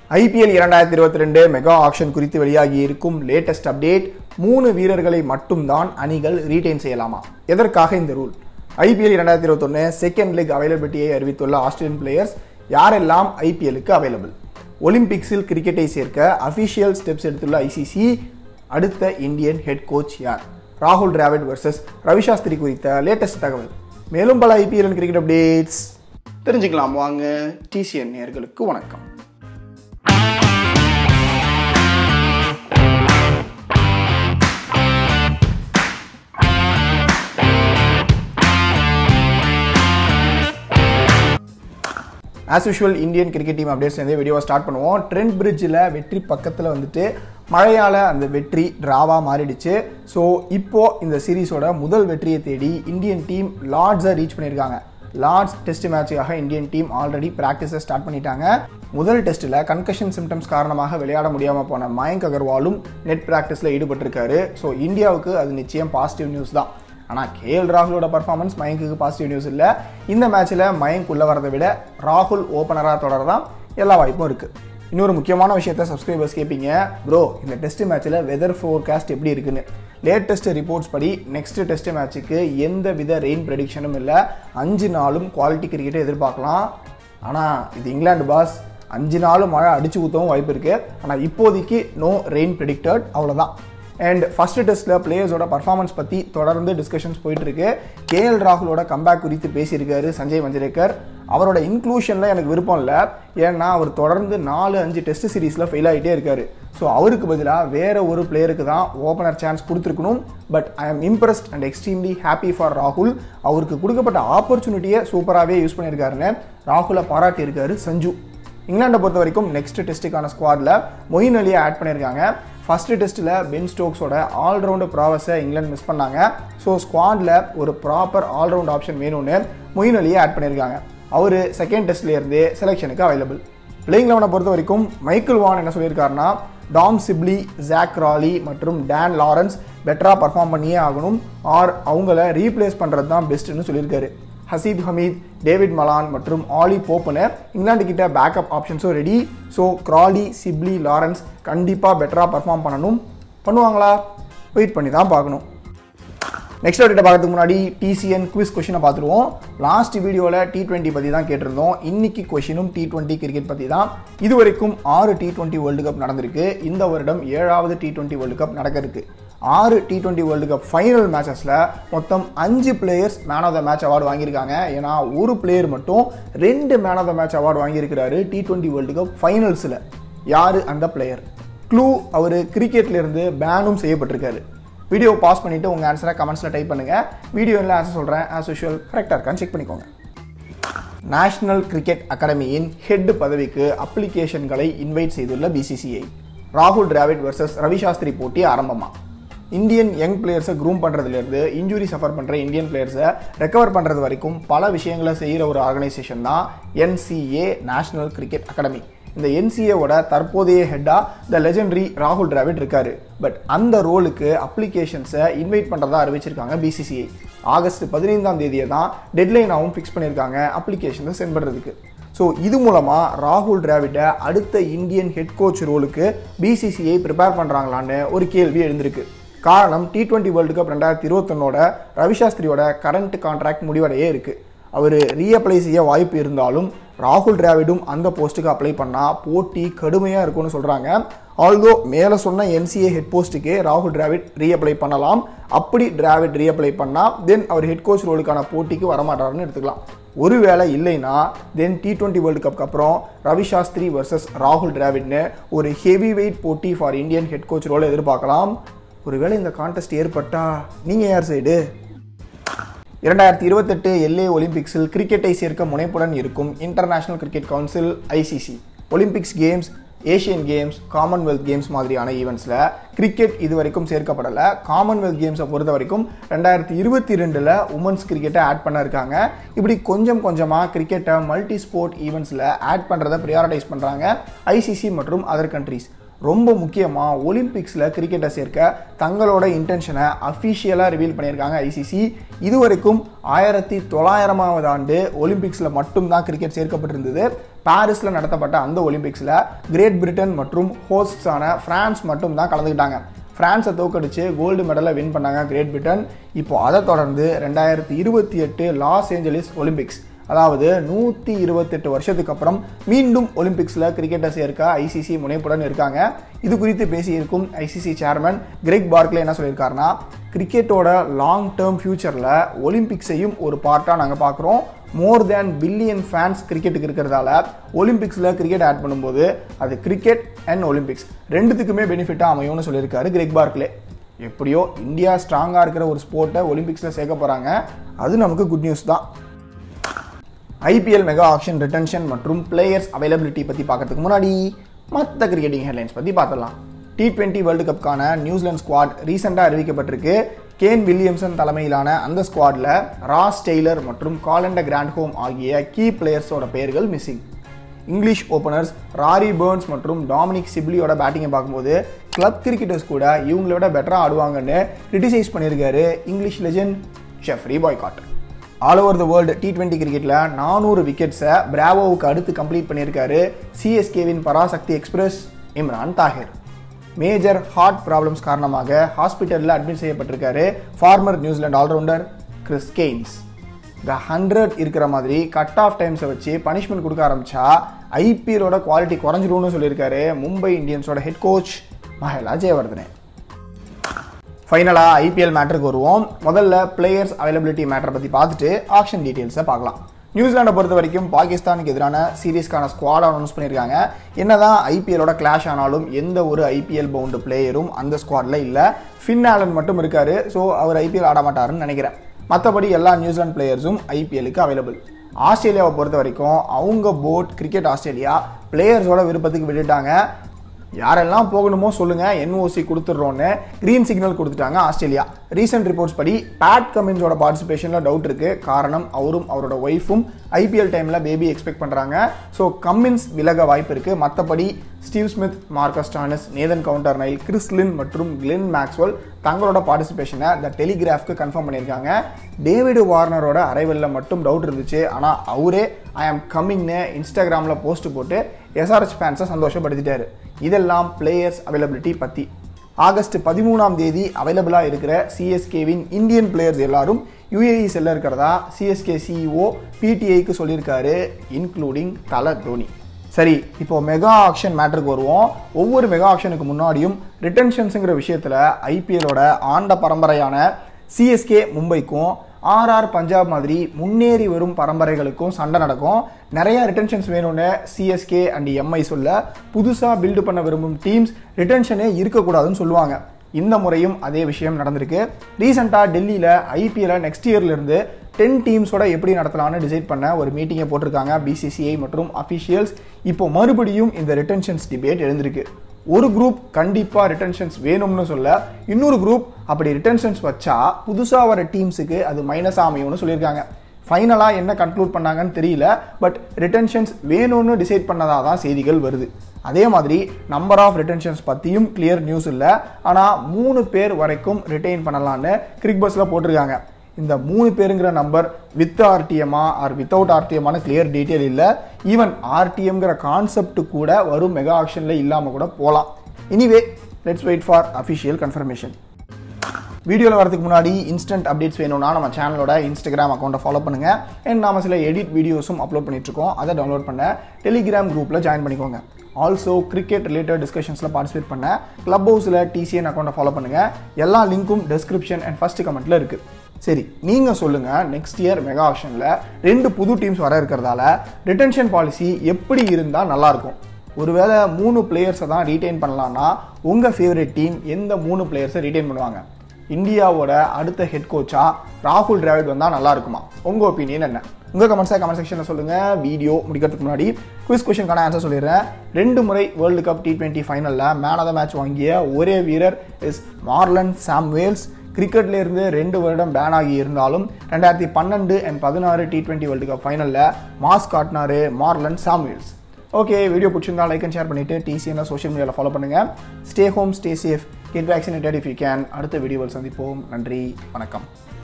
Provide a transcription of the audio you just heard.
IPL இரண்டாயிரத்தி இருபத்தி ரெண்டு மெகா ஆக்ஷன் குறித்து வெளியாகி இருக்கும் லேட்டஸ்ட் அப்டேட் மூணு வீரர்களை மட்டும்தான் அணிகள் ரீடைன் செய்யலாமா எதற்காக இந்த ரூல் ஐபிஎல் இரண்டாயிரத்தி இருபத்தொன்னு செகண்ட் லெக் அவைலபிலிட்டியை அறிவித்துள்ள ஆஸ்திரேலியன் பிளேயர்ஸ் யாரெல்லாம் ஐபிஎலுக்கு அவைலபிள் ஒலிம்பிக்ஸில் கிரிக்கெட்டை சேர்க்க அபிஷியல் ஸ்டெப்ஸ் எடுத்துள்ள ஐசிசி அடுத்த இந்தியன் ஹெட் கோச் யார் ராகுல் டிராவிட் வர்சஸ் ரவிசாஸ்திரி குறித்த லேட்டஸ்ட் தகவல் மேலும் பல ஐபிஎல் கிரிக்கெட் அப்டேட்ஸ் தெரிஞ்சுக்கலாம் வாங்க டிசிஎன் நேர்களுக்கு வணக்கம் as usual Indian cricket team அப்டேட்ஸ்லேருந்து வீடியோவை ஸ்டார்ட் பண்ணுவோம் ட்ரெண்ட் பிரிட்ஜில் வெற்றி பக்கத்தில் வந்துட்டு மழையால் அந்த வெற்றி ட்ராவாக மாறிடுச்சு ஸோ இப்போது இந்த சீரீஸோட முதல் வெற்றியை தேடி இந்தியன் டீம் லார்ட்ஸை ரீச் பண்ணியிருக்காங்க லார்ட்ஸ் டெஸ்ட் மேட்சுக்காக இந்தியன் டீம் ஆல்ரெடி ப்ராக்டிஸை ஸ்டார்ட் பண்ணிட்டாங்க முதல் டெஸ்ட்டில் கன்கஷன் சிம்டம்ஸ் காரணமாக விளையாட முடியாமல் போன மயங்க் அகர்வாலும் நெட் ப்ராக்டிஸில் ஈடுபட்டிருக்காரு ஸோ இந்தியாவுக்கு அது நிச்சயம் பாசிட்டிவ் நியூஸ் தான் ஆனால் கேஎல் ராகுலோட பர்ஃபார்மன்ஸ் மயங்குக்கு பாசிட்டிவ் நியூஸ் இல்லை இந்த மேட்ச்சில் மயங்க் உள்ளே வரதை விட ராகுல் ஓப்பனராக தொடர தான் எல்லா வாய்ப்பும் இருக்குது இன்னொரு முக்கியமான விஷயத்த சப்ஸ்கிரைபர்ஸ் கேட்பீங்க ப்ரோ இந்த டெஸ்ட் மேட்ச்சில் வெதர் ஃபோர்காஸ்ட் எப்படி இருக்குன்னு லேட்டஸ்ட் ரிப்போர்ட்ஸ் படி நெக்ஸ்ட் டெஸ்ட் மேட்ச்சுக்கு எந்த வித ரெயின் ப்ரெடிக்ஷனும் இல்லை அஞ்சு நாளும் குவாலிட்டி கிரிக்கெட்டை எதிர்பார்க்கலாம் ஆனால் இது இங்கிலாந்து பாஸ் அஞ்சு நாளும் மழை அடிச்சு ஊற்றவும் வாய்ப்பு இருக்குது ஆனால் இப்போதைக்கு நோ ரெயின் ப்ரெடிக்டட் அவ்வளோதான் அண்ட் ஃபர்ஸ்ட் டெஸ்ட்டில் பிளேயர்ஸோட பர்ஃபார்மன்ஸ் பற்றி தொடர்ந்து டிஸ்கஷன்ஸ் போயிட்டு இருக்கு கேஎல் ராகுலோட கம்பேக் குறித்து பேசியிருக்காரு சஞ்சய் மஞ்சரேக்கர் அவரோட இன்க்ளூஷனில் எனக்கு விருப்பம் இல்லை ஏன்னா அவர் தொடர்ந்து நாலு அஞ்சு டெஸ்ட் சீரீஸில் ஃபெயில் ஆகிட்டே இருக்காரு ஸோ அவருக்கு பதிலாக வேற ஒரு பிளேயருக்கு தான் ஓப்பனர் சான்ஸ் கொடுத்துருக்கணும் but I am impressed and extremely happy for ராகுல் அவருக்கு கொடுக்கப்பட்ட ஆப்பர்ச்சுனிட்டியை சூப்பராகவே யூஸ் பண்ணியிருக்காருன்னு ராகுலை பாராட்டியிருக்காரு சஞ்சு இங்கிலாண்டை பொறுத்த வரைக்கும் நெக்ஸ்ட் டெஸ்ட்டுக்கான ஸ்குவாடில் மொயின் அலியை ஆட் பண்ணியிருக்காங்க ஃபர்ஸ்ட் டெஸ்ட்டில் பென் ஸ்டோக்ஸோட ஆல்ரவுண்டு ப்ராவஸை இங்கிலாந்து மிஸ் பண்ணாங்க ஸோ ஸ்குவாடில் ஒரு ப்ராப்பர் ஆல்ரவுண்ட் ஆப்ஷன் வேணும்னு மொயின் அலியை ஆட் பண்ணியிருக்காங்க அவர் செகண்ட் டெஸ்ட்லேருந்தே செலெக்ஷனுக்கு அவைலபிள் பிளேயிங் லெவனை பொறுத்த வரைக்கும் மைக்கேல் வான் என்ன சொல்லியிருக்காருன்னா டாம் சிப்லி ஜாக் ராலி மற்றும் டேன் லாரன்ஸ் பெட்டராக பர்ஃபார்ம் பண்ணியே ஆகணும் ஆர் அவங்கள ரீப்ளேஸ் பண்ணுறது தான் பெஸ்ட்டுன்னு சொல்லியிருக்காரு ஹசீத் ஹமீத் டேவிட் மலான் மற்றும் ஆலி போப்புன்னு இங்கிலாந்து கிட்ட பேக்கப் ஆப்ஷன்ஸும் ready so Crawley Sibley Lawrence கண்டிப்பாக பெட்டராக பர்ஃபார்ம் பண்ணணும் பண்ணுவாங்களா வெயிட் பண்ணி தான் பார்க்கணும் நெக்ஸ்ட் அப்டேட்டை பார்க்கறதுக்கு முன்னாடி டிசிஎன் குவிஸ் கொஷினை பார்த்துருவோம் லாஸ்ட் வீடியோவில் டி டுவெண்ட்டி பற்றி தான் கேட்டிருந்தோம் இன்னைக்கு கொஷினும் டி டுவெண்ட்டி கிரிக்கெட் பற்றி தான் இது வரைக்கும் ஆறு டி டுவெண்ட்டி வேர்ல்டு கப் நடந்திருக்கு இந்த வருடம் ஏழாவது டி டுவெண்ட்டி வேர்ல்டு கப் நடக்க இருக்கு ஆறு T twenty world cup final மேட்சஸில் மொத்தம் அஞ்சு players man of the match award வாங்கியிருக்காங்க ஏன்னா ஒரு பிளேயர் மட்டும் ரெண்டு man of the match award வாங்கியிருக்கிறாரு டி டுவெண்ட்டி வேர்ல்டு கப் ஃபைனல்ஸில் யார் அந்த பிளேயர் க்ளூ அவர் கிரிக்கெட்லேருந்து பேனும் செய்யப்பட்டிருக்காரு வீடியோ பாஸ் பண்ணிவிட்டு உங்கள் ஆன்சரை கமெண்ட்ஸில் டைப் பண்ணுங்கள் வீடியோவில் ஆன்சர் சொல்கிறேன் ஆஸ் யூஷுவல் கரெக்டாக இருக்கான்னு செக் பண்ணிக்கோங்க நேஷனல் கிரிக்கெட் அகாடமியின் ஹெட் பதவிக்கு அப்ளிகேஷன்களை இன்வைட் செய்துள்ள பிசிசிஐ ராகுல் டிராவிட் வர்சஸ் ரவிசாஸ்திரி போட்டி ஆரம்பமா இந்தியன் யங் பிளேயர்ஸை க்ரூம் பண்ணுறதுலேருந்து இன்ஜுரி சஃபர் பண்ணுற இந்தியன் பிளேயர்ஸை ரெக்கவர் பண்ணுறது வரைக்கும் பல விஷயங்களை செய்கிற ஒரு ஆர்கனைசேஷன் தான் என்சிஏ நேஷனல் கிரிக்கெட் அகாடமி இந்த என்சிஏவோட தற்போதைய ஹெட்டாக த லெஜெண்டரி ராகுல் டிராவிட் இருக்காரு பட் அந்த ரோலுக்கு அப்ளிகேஷன்ஸை இன்வைட் பண்ணுறதா அறிவிச்சிருக்காங்க பிசிசிஐ ஆகஸ்ட் பதினைந்தாம் தேதியை தான் டெட்லைனாகவும் ஃபிக்ஸ் பண்ணியிருக்காங்க அப்ளிகேஷனை சென்ட் பண்ணுறதுக்கு ஸோ இது மூலமாக ராகுல் டிராவிட்டை அடுத்த இந்தியன் ஹெட் கோச் ரோலுக்கு பிசிசிஐ ப்ரிப்பேர் பண்ணுறாங்களான்னு ஒரு கேள்வி எழுந்திருக்கு காரணம் டி டுவெண்ட்டி வேர்ல்டு கப் ரெண்டாயிரத்தி இருபத்தொன்னோட ரவிசாஸ்திரியோட கரண்ட் கான்ட்ராக்ட் முடிவடையே இருக்குது அவர் ரீஅப்ளை செய்ய வாய்ப்பு இருந்தாலும் ராகுல் டிராவிடும் அந்த போஸ்ட்டுக்கு அப்ளை பண்ணால் போட்டி கடுமையாக இருக்கும்னு சொல்கிறாங்க ஆல்தோ மேலே சொன்ன என்சிஏ ஹெட் போஸ்ட்டுக்கே ராகுல் டிராவிட் ரீஅப்ளை பண்ணலாம் அப்படி டிராவிட் ரீஅப்ளை பண்ணால் தென் அவர் ஹெட் கோச் ரோலுக்கான போட்டிக்கு வரமாட்டாருன்னு எடுத்துக்கலாம் ஒருவேளை இல்லைன்னா தென் டி டுவெண்ட்டி வேர்ல்டு கப்க்கு அப்புறம் ரவி சாஸ்திரி வர்சஸ் ராகுல் டிராவிட்னு ஒரு ஹெவி வெயிட் போட்டி ஃபார் இந்தியன் ஹெட் கோச் ரோலை எதிர்பார்க்கலாம் ஒருவேளை இந்த கான்டெஸ்ட் ஏற்பட்டா நீங்கள் யார் சைடு இரண்டாயிரத்தி இருபத்தெட்டு எல்ஏ ஒலிம்பிக்ஸில் கிரிக்கெட்டை சேர்க்க முனைப்புடன் இருக்கும் international cricket council ICC Olympics games Asian games commonwealth games மாதிரியான ஈவெண்ட்ஸில் கிரிக்கெட் இது வரைக்கும் சேர்க்கப்படலை காமன்வெல்த் கேம்ஸை பொறுத்த வரைக்கும் ரெண்டாயிரத்தி இருபத்தி ரெண்டில் உமன்ஸ் கிரிக்கெட்டை ஆட் பண்ண இருக்காங்க இப்படி கொஞ்சம் கொஞ்சமாக கிரிக்கெட்டை மல்டி ஸ்போர்ட் ஈவெண்ட்ஸில் ஆட் பண்ணுறதை ப்ரியாரிட்டைஸ் பண்ணுறாங்க ஐசிசி மற்றும் அதர் கண்ட்ரீஸ் ரொம்ப முக்கியமாக ஒலிம்பிக்ஸில் கிரிக்கெட்டை சேர்க்க தங்களோட இன்டென்ஷனை அஃபிஷியலாக ரிவீல் பண்ணியிருக்காங்க ஐசிசி இதுவரைக்கும் ஆயிரத்தி தொள்ளாயிரமாவது ஆண்டு ஒலிம்பிக்ஸில் மட்டும்தான் கிரிக்கெட் சேர்க்கப்பட்டிருந்தது பாரிஸில் நடத்தப்பட்ட அந்த ஒலிம்பிக்ஸில் கிரேட் பிரிட்டன் மற்றும் ஹோஸ்ட்ஸான பிரான்ஸ் மட்டும் தான் கலந்துக்கிட்டாங்க பிரான்ஸை தோக்கடிச்சு கோல்டு மெடலை வின் பண்ணாங்க கிரேட் பிரிட்டன் இப்போ அதை தொடர்ந்து ரெண்டாயிரத்தி இருபத்தி எட்டு லாஸ் ஏஞ்சலிஸ் ஒலிம்பிக்ஸ் அதாவது நூற்றி இருபத்தெட்டு வருஷத்துக்கு அப்புறம் மீண்டும் ஒலிம்பிக்ஸில் கிரிக்கெட்டை சேர்க்க ஐசிசி முனைப்புடன் இருக்காங்க இது குறித்து பேசியிருக்கும் ஐசிசி சேர்மன் கிரெக் பார்க்லே என்ன சொல்லியிருக்காருன்னா கிரிக்கெட்டோட லாங் டேர்ம் ஃபியூச்சரில் ஒலிம்பிக்ஸையும் ஒரு பார்ட்டாக நாங்கள் பார்க்குறோம் மோர் தேன் பில்லியன் ஃபேன்ஸ் கிரிக்கெட்டுக்கு இருக்கிறதால ஒலிம்பிக்ஸில் கிரிக்கெட் ஆட் பண்ணும்போது அது கிரிக்கெட் அண்ட் ஒலிம்பிக்ஸ் ரெண்டுத்துக்குமே பெனிஃபிட்டாக அமையும்னு சொல்லியிருக்காரு கிரெக் பார்க்லே எப்படியோ இந்தியா ஸ்ட்ராங்காக இருக்கிற ஒரு ஸ்போர்ட்டை ஒலிம்பிக்ஸில் சேர்க்க போகிறாங்க அது நமக்கு குட் நியூஸ் தான் ஐபிஎல் மெகா ஆக்ஷன் ரிட்டன்ஷன் மற்றும் பிளேயர்ஸ் அவைலபிலிட்டி பற்றி பார்க்கறதுக்கு முன்னாடி மற்ற கிரிக்கெட்டிங் ஹெட்லைன்ஸ் பற்றி பார்த்துடலாம் டி டுவெண்ட்டி வேர்ல்டு கப்க்கான நியூசிலாந்து ஸ்குவாட் ரீசெண்டாக அறிவிக்கப்பட்டிருக்கு கேன் வில்லியம்சன் தலைமையிலான அந்த ஸ்குவாடில் ராஸ் டெய்லர் மற்றும் காலண்ட கிராண்ட் ஹோம் ஆகிய கீ பிளேயர்ஸோட பெயர்கள் missing English openers Rory Burns மற்றும் டாமினிக் சிப்லியோட பேட்டிங்கை பார்க்கும்போது கிளப் கிரிக்கெட்டர்ஸ் கூட இவங்களோட பெட்டராக ஆடுவாங்கன்னு கிரிட்டிசைஸ் பண்ணியிருக்காரு English legend Geoffrey Boycott all over the world T twenty கிரிக்கெட்டில் நானூறு விக்கெட்ஸை பிராவோவுக்கு அடுத்து கம்ப்ளீட் பண்ணியிருக்காரு சிஎஸ்கேவின் Parasakthi express Imran Tahir major heart problems காரணமாக ஹாஸ்பிட்டலில் அட்மிட் செய்யப்பட்டிருக்காரு former New Zealand all rounder Chris Cairns இந்த ஹண்ட்ரட் இருக்கிற மாதிரி கட் ஆஃப் டைம்ஸை வச்சு பனிஷ்மெண்ட் கொடுக்க ஆரம்பிச்சா ஐபிஎலோட குவாலிட்டி குறைஞ்சிடும்னு சொல்லியிருக்காரு மும்பை இந்தியன்ஸோட ஹெட் கோச் மஹேலா ஜெயவர்தனே ஃபைனலாக ஐபிஎல் மேட்டருக்கு வருவோம் முதல்ல பிளேயர்ஸ் அவைலபிலிட்டி மேட்டரை பற்றி பார்த்துட்டு ஆக்ஷன் டீட்டெயில்ஸை பார்க்கலாம் நியூசிலாண்டை பொறுத்த வரைக்கும் பாகிஸ்தானுக்கு எதிரான சீரீஸ்க்கான ஸ்குவாட் அனௌன்ஸ் பண்ணியிருக்காங்க என்னதான் ஐபிஎலோட கிளாஷ் ஆனாலும் எந்த ஒரு ஐபிஎல் பவுண்டு பிளேயரும் அந்த ஸ்குவாடில் இல்லை ஃபின் ஆலன் மட்டும் இருக்காரு ஸோ அவர் ஐபிஎல் ஆட மாட்டாருன்னு நினைக்கிறேன் மற்றபடி எல்லா நியூசிலாந்து பிளேயர்ஸும் ஐபிஎலுக்கு அவைலபிள் ஆஸ்திரேலியாவை பொறுத்த வரைக்கும் அவங்க போட் கிரிக்கெட் ஆஸ்திரேலியா பிளேயர்ஸோட விருப்பத்துக்கு விட்டுட்டாங்க யாரெல்லாம் போகணுமோ சொல்லுங்க என்ஓசி கொடுத்துட்றோன்னு கிரீன் சிக்னல் கொடுத்துட்டாங்க ஆஸ்திரேலியா ரீசெண்ட் ரிப்போர்ட்ஸ் படி பேட் கமின்ஸோட பார்ட்டிசிபேஷனில் டவுட் இருக்கு காரணம் அவரும் அவரோட ஒய்ஃபும் ஐபிஎல் டைமில் பேபி எக்ஸ்பெக்ட் பண்ணுறாங்க ஸோ கம்மின்ஸ் விலக வாய்ப்பு இருக்கு மற்றபடி Steve Smith Marcus Stoinis Nathan Coulter Nile Chris Lynn மற்றும் கிளென் மேக்ஸ்வெல் தங்களோட பார்ட்டிசிபேஷனை த டெலிகிராஃப்க்கு கன்ஃபார்ம் பண்ணியிருக்காங்க டேவிடு வார்னரோட அரைவலில் மட்டும் டவுட் இருந்துச்சு ஆனால் அவரே ஐ ஆம் கம்மிங்னு இன்ஸ்டாகிராமில் போஸ்ட் போட்டு எஸ்ஆர்எச் ஃபேன்ஸை சந்தோஷப்படுத்திட்டாரு இதெல்லாம் பிளேயர்ஸ் அவைலபிலிட்டி பற்றி ஆகஸ்ட் பதிமூணாம் தேதி அவைலபிளாக இருக்கிற சிஎஸ்கேவின் இந்தியன் பிளேயர்ஸ் எல்லாரும் யுஏஇ செல்ல இருக்கிறதா சிஎஸ்கே சிஇஓ பிடிஐக்கு சொல்லியிருக்காரு இன்க்ளூடிங் தல தோனி சரி இப்போ மெகா ஆக்ஷன் மேட்டருக்கு வருவோம் ஒவ்வொரு மெகா ஆக்ஷனுக்கு முன்னாடியும் ரிட்டன்ஷன்ஸுங்கிற விஷயத்தில் ஐபிஎலோட ஆண்ட பரம்பரையான சிஎஸ்கே மும்பைக்கும் ஆர்ஆர் பஞ்சாப் மாதிரி முன்னேறி வரும் பரம்பரைகளுக்கும் சண்டை நடக்கும் நிறைய ரிட்டன்ஷன்ஸ் வேணும்னு சிஎஸ்கே அண்ட் எம்ஐ சொல்ல புதுசாக பில்டு பண்ண விரும்பும் டீம்ஸ் ரிட்டன்ஷனே இருக்கக்கூடாதுன்னு சொல்லுவாங்க இந்த முறையும் அதே விஷயம் நடந்திருக்கு ரீசெண்டாக டெல்லியில் ஐபிஎல்ல நெக்ஸ்ட் இயர்லேருந்து டென் டீம்ஸோட எப்படி நடத்தலாம்னு டிசைட் பண்ண ஒரு மீட்டிங்கை போட்டிருக்காங்க பிசிசிஐ மற்றும் அஃபிஷியல்ஸ் இப்போ மறுபடியும் இந்த ரிட்டன்ஷன்ஸ் டிபேட் எழுந்திருக்கு ஒரு குரூப் கண்டிப்பாக ரிட்டன்ஷன்ஸ் வேணும்னு சொல்ல இன்னொரு குரூப் அப்படி ரிட்டன்ஷன்ஸ் வச்சா புதுசாக வர டீம்ஸுக்கு அது மைனஸ் அமையும்னு சொல்லியிருக்காங்க ஃபைனலாக என்ன கன்க்ளூட் பண்ணாங்கன்னு தெரியல பட் ரிட்டன்ஷன்ஸ் வேணும்னு டிசைட் பண்ணதாக தான் செய்திகள் வருது அதே மாதிரி நம்பர் ஆஃப் ரிட்டன்ஷன்ஸ் பற்றியும் கிளியர் நியூஸ் இல்லை ஆனால் மூணு பேர் வரைக்கும் ரிட்டைன் பண்ணலான்னு கிரிக் பஸ்ஸில் போட்டிருக்காங்க இந்த மூணு பேருங்கிற நம்பர் வித் ஆர்டிஎம்மா ஆர் வித்தவுட் ஆர்டிஎம்மான கிளியர் டீட்டெயில் இல்லை ஈவன் ஆர்டிஎம்ங்கிற கான்செப்ட் கூட வரும் மெகா ஆக்ஷனில் இல்லாமல் கூட போகலாம் anyway let's wait for official confirmation வீடியோவில் வரதுக்கு முன்னாடி இன்ஸ்டன்ட் அப்டேட்ஸ் வேணும்னா நம்ம சேனலோட இன்ஸ்டாகிராம் அக்கௌண்ட்டை ஃபாலோ பண்ணுங்க அண்ட் நாம சில எடிட் வீடியோஸும் அப்லோட் பண்ணிட்டு இருக்கோம் அதை டவுன்லோட் பண்ண டெலிகிராம் குரூப்பில் ஜாயின் பண்ணிக்கோங்க ஆல்சோ கிரிக்கெட் ரிலேட்டட் டிஸ்கஷன்ஸில் பார்ட்டிசிபேட் பண்ண கிளப் ஹவுஸில் டிசிஎன் அக்கௌண்ட்டை ஃபாலோ பண்ணுங்க எல்லா லிங்க்கும் டிஸ்கிரிப்ஷன் அண்ட் ஃபர்ஸ்ட் கமெண்ட்டில் இருக்குது சரி நீங்கள் சொல்லுங்கள் நெக்ஸ்ட் இயர் மெகா ஆக்ஷனில் ரெண்டு புது டீம்ஸ் வர இருக்கிறதால ரிட்டன்ஷன் பாலிசி எப்படி இருந்தால் நல்லாயிருக்கும் ஒருவேளை மூணு பிளேயர்ஸை தான் ரீட்டைன் பண்ணலான்னா உங்கள் ஃபேவரட் டீம் எந்த மூணு பிளேயர்ஸை ரீட்டைன் பண்ணுவாங்க இந்தியாவோட அடுத்த ஹெட் கோச்சா ராகுல் டிராவிட் வந்தால் நல்லா இருக்குமா உங்கள் ஒப்பீனியன் என்ன உங்கள் கமெண்ட்ஸை கமெண்ட் செக்ஷனில் சொல்லுங்கள் வீடியோ முடிக்கிறதுக்கு முன்னாடி குவிஸ் கொஷனுக்கான ஆன்சர் சொல்லிடுறேன் ரெண்டு முறை வேர்ல்டு கப் டி டுவெண்ட்டி ஃபைனலில் மேன் ஆஃப் த மேட்ச் வாங்கிய ஒரே வீரர் இஸ் மார்லன் சாம்வேல்ஸ் கிரிக்கெட்ல இருந்து ரெண்டு வருடம் பேன் ஆகி இருந்தாலும் ரெண்டாயிரத்தி பன்னெண்டு அண்ட் பதினாறு டி டுவெண்ட்டி வேர்ல்டு கப் ஃபைனலில் மாஸ் காட்டினாரு மார்லன் சாம்வேல்ஸ் ஓகே வீடியோ பிடிச்சிருந்தா லைக் அண்ட் ஷேர் பண்ணிவிட்டு டிசிஎன்னை சோஷியல் மீடியாவில் ஃபாலோ பண்ணுங்கள் stay home stay safe get vaccinated if you can அடுத்த வீடியோவில் சந்திப்போம் நன்றி வணக்கம்